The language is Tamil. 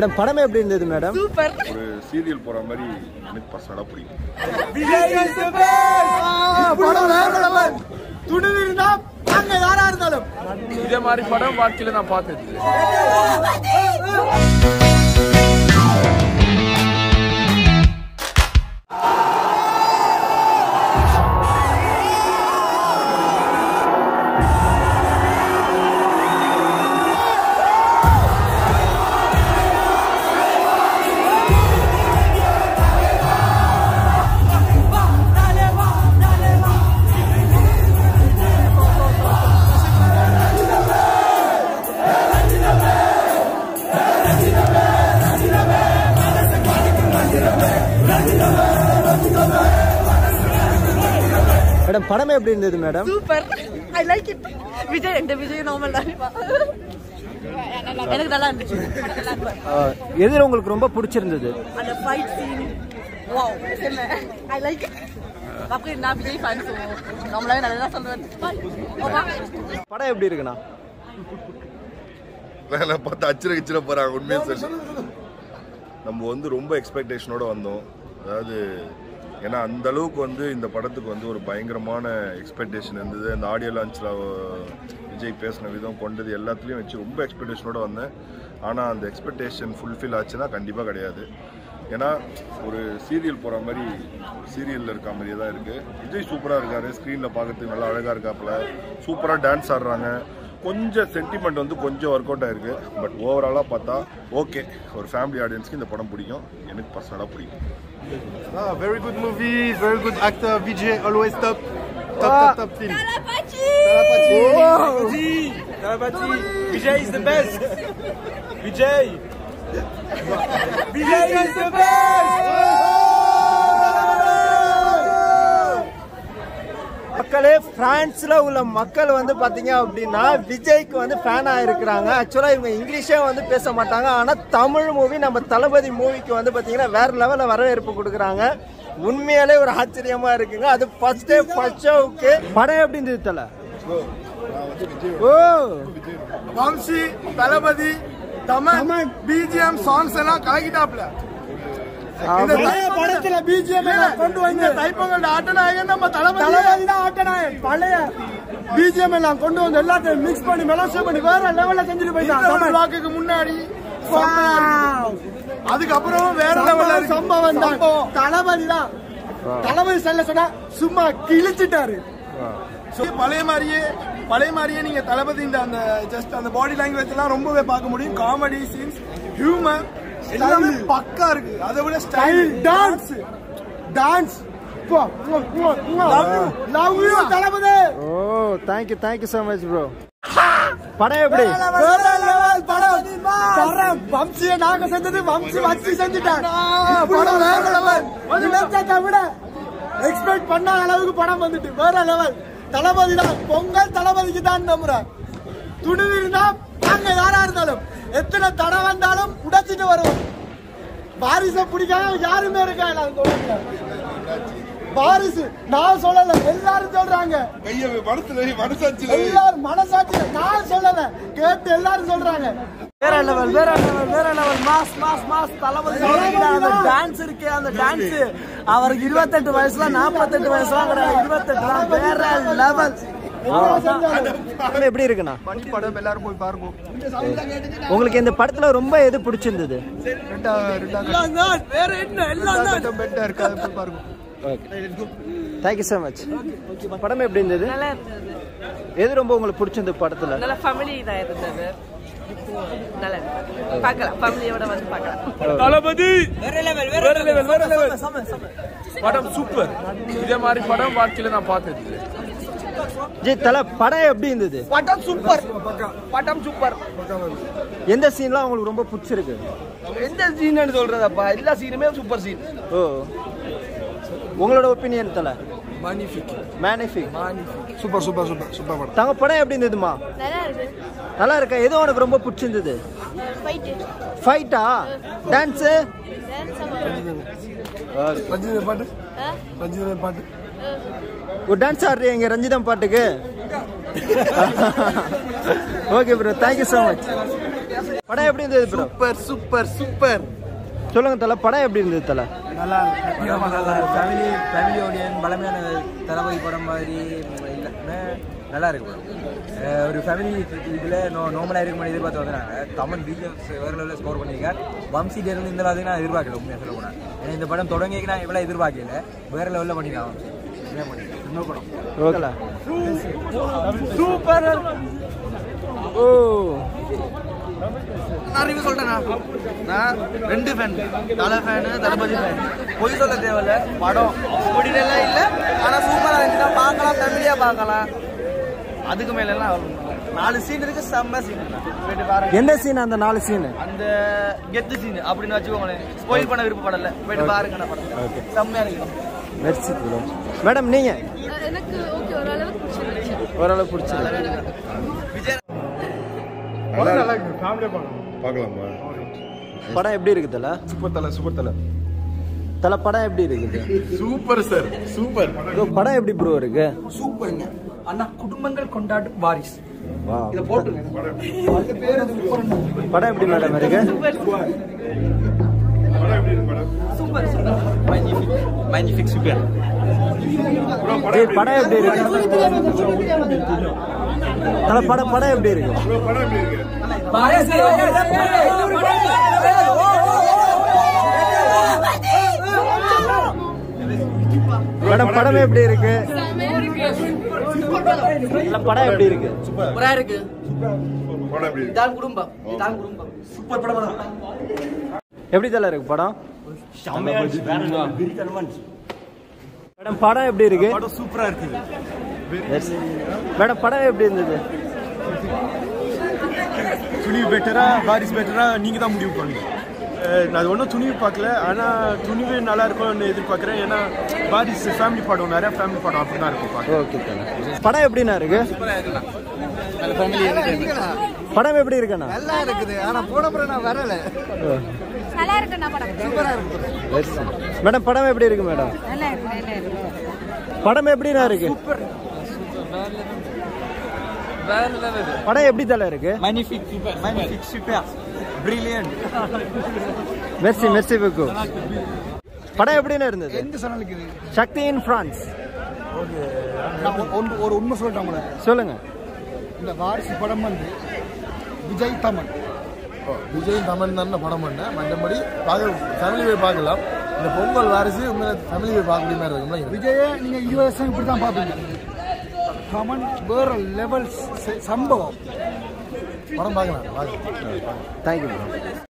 மேடம் படமே எப்படி இருந்தது மேடம் சூப்பர் ஒரு சீரியல் போற மாதிரி எனக்கு பர்சனலா பிடிக்கும் இதே மாதிரி படம் வாழ்க்கையில நான் பார்த்தது இல்ல. மேடம் படமே எப்படி இருந்தது madam super I like it Vijay இந்த விஜய் நார்மல் தான் எனக்கு நல்லா இருந்துச்சு எது உங்களுக்கு ரொம்ப பிடிச்சிருந்தது அந்த ஃபைட் சீன் வாவ் செம்ம ஐ லைக் இட் அப்படி நான் விஜய் ஃபேன் ஸோ நம்மளாவே நல்லா சொல்றேன் ஓகே படம் எப்படி இருக்குண்ணா வேலை பார்த்து அச்சிர கிச்சிர போறாங்க உண்மையை சொல்லி நம்ம வந்து ரொம்ப எக்ஸ்பெக்டேஷனோட வந்தோம் அதாவது ஏன்னா அந்த அளவுக்கு வந்து இந்த படத்துக்கு வந்து ஒரு பயங்கரமான எக்ஸ்பெக்டேஷன் இருந்தது அந்த ஆடியோ லான்ச்சில் விஜய் பேசின விதம் கொண்டது எல்லாத்துலேயும் வச்சு ரொம்ப எக்ஸ்பெக்டேஷனோட வந்தேன் ஆனால் அந்த எக்ஸ்பெக்டேஷன் ஃபுல்ஃபில் ஆச்சுன்னா கண்டிப்பாக கிடையாது ஏன்னா ஒரு சீரியல் போகிற மாதிரி சீரியலில் இருக்க மாதிரியே தான் இருக்குது விஜய் சூப்பராக இருக்காரு ஸ்க்ரீனில் பார்க்கறதுக்கு நல்லா அழகாக இருக்காப்புல சூப்பராக டான்ஸ் ஆடுறாங்க கொஞ்சம் சென்டிமெண்ட் வந்து கொஞ்சம் ஒர்க் அவுட் ஆயிருக்கு பட் ஓவராலாக பார்த்தா ஓகே ஒரு ஃபேமிலி ஆடியன்ஸ்க்கு இந்த படம் பிடிக்கும் எனக்கு பர்சனலாக பிடிக்கும் Ah, very good movie, very good actor. Vijay, always top, top, top, top film. Vijay is the best. Vijay. Vijay is the மக்களே பிரான்ஸ்ல உள்ள மக்கள் வந்து பாத்தீங்க அப்படின்னா விஜய்க்கு வந்து ஃபேனா இருக்கிறாங்க ஆக்சுவலா இவங்க இங்கிலீஷே வந்து பேச மாட்டாங்க ஆனா தமிழ் மூவி நம்ம தளபதி மூவிக்கு வந்து பாத்தீங்கன்னா வேற லெவல்ல வரவேற்பு கொடுக்குறாங்க உண்மையாலே ஒரு ஆச்சரியமா இருக்குங்க அது ஃபர்ஸ்ட் டே ஃபர்ஸ்ட் ஷோவுக்கு படம் எப்படி இருந்தது தல ஓ வம்சி தளபதி தமன் பிஜிஎம் சாங்ஸ் எல்லாம் கலக்கிட்டாப்ல இந்த பழைய படத்துல பிஜிஎம் கொண்டு வந்து தைப்பொங்கல் ஆட்டநாயகன் நம்ம தளபதி தளபதி தான் ஆட்டநாயகன் பழைய பிஜிஎம் எல்லாம் கொண்டு வந்து எல்லாத்தையும் மிக்ஸ் பண்ணி மெலோஷன் பண்ணி வேற லெவல்ல செஞ்சுட்டு போயிட்டான் வாக்குக்கு முன்னாடி அதுக்கப்புறம் வேற லெவல்ல சம்பவம் தான் தளபதி தான் தளபதி செல்ல சொன்னா சும்மா கிழிச்சிட்டாரு So, பழைய மாதிரியே பழைய மாதிரியே நீங்க தளபதி இந்த அந்த ஜஸ்ட் அந்த பாடி லாங்குவேஜ் எல்லாம் ரொம்பவே பார்க்க முடியும் காமெடி சீன்ஸ் ஹியூமர் எல்லாமே பக்கா இருக்கு அதை விட style dance dance love you Thalapathy ஓ thank you thank you so much bro படம் எப்படி வேற லெவல் படம் தரம் வம்சியை நாங்க செஞ்சது வம்சி வச்சு செஞ்சுட்டாங்க படம் வேற லெவல் நினைச்சதை விட எக்ஸ்பெக்ட் பண்ண அளவுக்கு படம் வந்துட்டு வேற லெவல் தளபதி தான் பொங்கல் தளபதிக்கு தான் நம்புறேன் துணிவு இருந்தா நாங்க யாரா இருந்தாலும் எத்தனை தடை வந்தாலும் உடைச்சிட்டு வருவோம் வாரிசை பிடிக்காம யாருமே இருக்காங்க அந்த உலகத்துல. வாரிசு நான் சொல்லல எல்லாரும் சொல்றாங்க எல்லாரும் மனசாட்சி நான் சொல்லல கேட்டு எல்லாரும் சொல்றாங்க வேற லெவல் வேற லெவல் வேற level mass mass mass Thalapathy அந்த டான்ஸ் இருக்கு அந்த டான்ஸ் அவருக்கு இருபத்தெட்டு வயசுல நாற்பத்தெட்டு வயசுலாம் கிடையாது இருபத்தெட்டு வேற லெவல் எப்படி இருக்குண்ணா படம் எல்லாரும் போய் பாருங்க உங்களுக்கு இந்த படத்துல ரொம்ப எது பிடிச்சிருந்தது வேற என்ன எல்லாம் பெட்டா இருக்காது போய் பாருங்க தேங்க்யூ ஸோ மச் படம் எப்படி இருந்தது நல்லா இருந்தது எது ரொம்ப உங்களுக்கு பிடிச்சிருந்தது படத்துல நல்ல ஃபேமிலி தான் இருந்தது நல்லா இருந்தது பார்க்கலாம் ஃபேமிலியோட வந்து பார்க்கலாம் தளபதி வேற லெவல் வேற லெவல் வேற லெவல் படம் சூப்பர் இதே மாதிரி படம் வாழ்க்கையில நான் பார்த்தது இல்ல. ஜி தல படம் எப்படி இருந்தது படம் சூப்பர் படம் சூப்பர் எந்த சீன்லாம் உங்களுக்கு ரொம்ப பிடிச்சிருக்கு எந்த சீன் சொல்றதப்பா எல்லா சீனுமே சூப்பர் சீன் ஓ உங்களோட ஒப்பீனியன் தல magnific magnific super super super super படம் தங்க படம் எப்படி இருந்ததுமா நல்லா இருக்கு நல்லா இருக்கா எது உனக்கு ரொம்ப பிடிச்சிருந்தது ஃபைட்டு ஃபைட்டா டான்ஸு ரஞ்சித் பாட்டு ரஞ்சித் பாட்டு ஒரு டான்ஸ் ஆடுறியா இங்க ரஞ்சிதம் பாட்டுக்கு okay bro thank you so much படம் எப்படி இருந்தது ப்ரோ சூப்பர் சூப்பர் சூப்பர் சொல்லுங்க தல படம் எப்படி இருந்தது தல நல்லா இருக்கு ஃபேமிலி ஃபேமிலி ஆடியன்ஸ் பலமையான தளபதி படம் மாதிரி இல்லை நல்லா இருக்கு படம் அஹ் ஒரு ஃபேமிலி இதில் நோ நார்மலாக இருக்க மாதிரி எதிர்பார்த்து வந்தாங்க தமிழ் பிஜிஎம்ஸ் வேறு லெவலில் ஸ்கோர் பண்ணியிருக்கார் வம்சி டேரில் இந்த அளவுக்கு நான் எதிர்பார்க்கல உண்மையாக சொல்ல போனேன் ஏன்னா இந்த படம் தொடங்கி நான் இவ்வளோ எதிர்பார்க்கல வேறு லெவலில் பண்ணிக்கலாம் உண்மையாக பண்ணியிருக்கேன் இன்னொரு படம் ஓகேல சூப்பர் ஓ நான் ரிவ்யூ சொல்லிட்டேன் நான் ரெண்டு ஃபேன் தலை ஃபேனு தளபதி ஃபேன் பொய் சொல்ல தேவையில்ல படம் முடியலாம் இல்லை ஆனால் சூப்பராக இருந்துச்சுன்னா பார்க்கலாம் ஃபேமிலியாக பார்க்கலாம் அதுக்கு மேலெல்லாம் நாலு சீன் இருக்கு செம்ம சீன் போயிட்டு பாருங்க எந்த சீன் அந்த நாலு சீன் அந்த கெத்து சீன் அப்படின்னு வச்சுக்கோங்களேன் ஸ்பாயில் பண்ண விருப்பப்படல போயிட்டு பாருங்க நான் படம் செம்மையா இருக்கு மெர்சி ப்ரோ மேடம் நீங்க எனக்கு ஓகே ஓரளவுக்கு பிடிச்சிருந்துச்சு ஓரளவு பிடிச்சிருக்கு நல்லா இருக்கு பார்க்கலாமா படம் எப்படி இருக்கு தல சூப்பர் தலை சூப்பர் தலை தல படம் எப்படி இருக்குது சூப்பர் சார் சூப்பர் ப்ரோ படம் எப்படி ப்ரோ இருக்கு சூப்பருங்க அண்ணா குடும்பங்கள் கொண்டாடும் வாரிஸ் வா இதை போட்டுருங்க படம் எப்படி மேடம் இருக்கு மேஜிஃபிக் சூப்பர் ஜி படம் எப்படி இருக்கு தல படம் படம் எப்படி இருக்கு படம் எப்படி இருக்கு மேடம் படம் எப்படி இருக்கு தல, படம் எப்படி இருக்கு சூப்பரா இருக்கு படம் எப்படி இருக்கு இதான் குடும்பம் இதான் குடும்பம் சூப்பர் படம் எப்படி தல இருக்கு படம் மேடம் படம் எப்படி இருக்கு படம் சூப்பரா இருக்கு Yes. மேடம் படம் எப்படி இருந்தது துணிவு பெட்டரா வாரிஸ் பெட்டரா நீங்க தான் முடிவு பண்ணுங்க அஹ் நான் அது ஒன்றும் துணிவு பார்க்கல ஆனால் துணிவு நல்லா இருக்கும்னு எதிர்பார்க்குறேன் ஏன்னா வாரிஸ் ஃபேமிலி படம் நிறைய ஃபேமிலி படம் அப்படி தான் இருக்கும் பார்க்க ஓகே தல படம் எப்படிண்ணா இருக்கு படம் எப்படி இருக்குண்ணா நல்லா இருக்குது ஆனா போன பிறகு நான் வரல நல்லா இருக்கு நான் படம் சூப்பரா இருக்கு Yes. மேடம் படம் எப்படி இருக்கு மேடம் நல்லா இருக்கு நல்லா இருக்கு படம் எப்படிண்ணா இருக்கு படம் எப்படி தல இருக்கு magnific super magnific super brilliant மெர்சி மெர்சி புக்கு படம் எப்படிண்ணா இருந்தது எந்த சேனலுக்கு இது சக்தி இன் பிரான்ஸ் நான் ஒரு- ஒன்று- ஒரு உண்மை சொல்லிட்டேன் உங்களை சொல்லுங்க இந்த வாரிசு படம் வந்து விஜய் தமிழ் விஜய் தமிழ் தான் படம் பண்ணேன் மற்றபடி பார்க்க ஃபேமிலி போய் பார்க்கலாம் இந்த பொங்கல் வாரிசு உங்களை ஃபேமிலி போய் பார்க்க மாதிரி இருக்கும்ல விஜயை நீங்க இருபது வருஷம் இப்படி தான் பார்ப்பீங்க கமன் வேற லெவல் சம்பவம் படம் பார்க்கலாம் பார்க்கலாம் தேங்க்யூ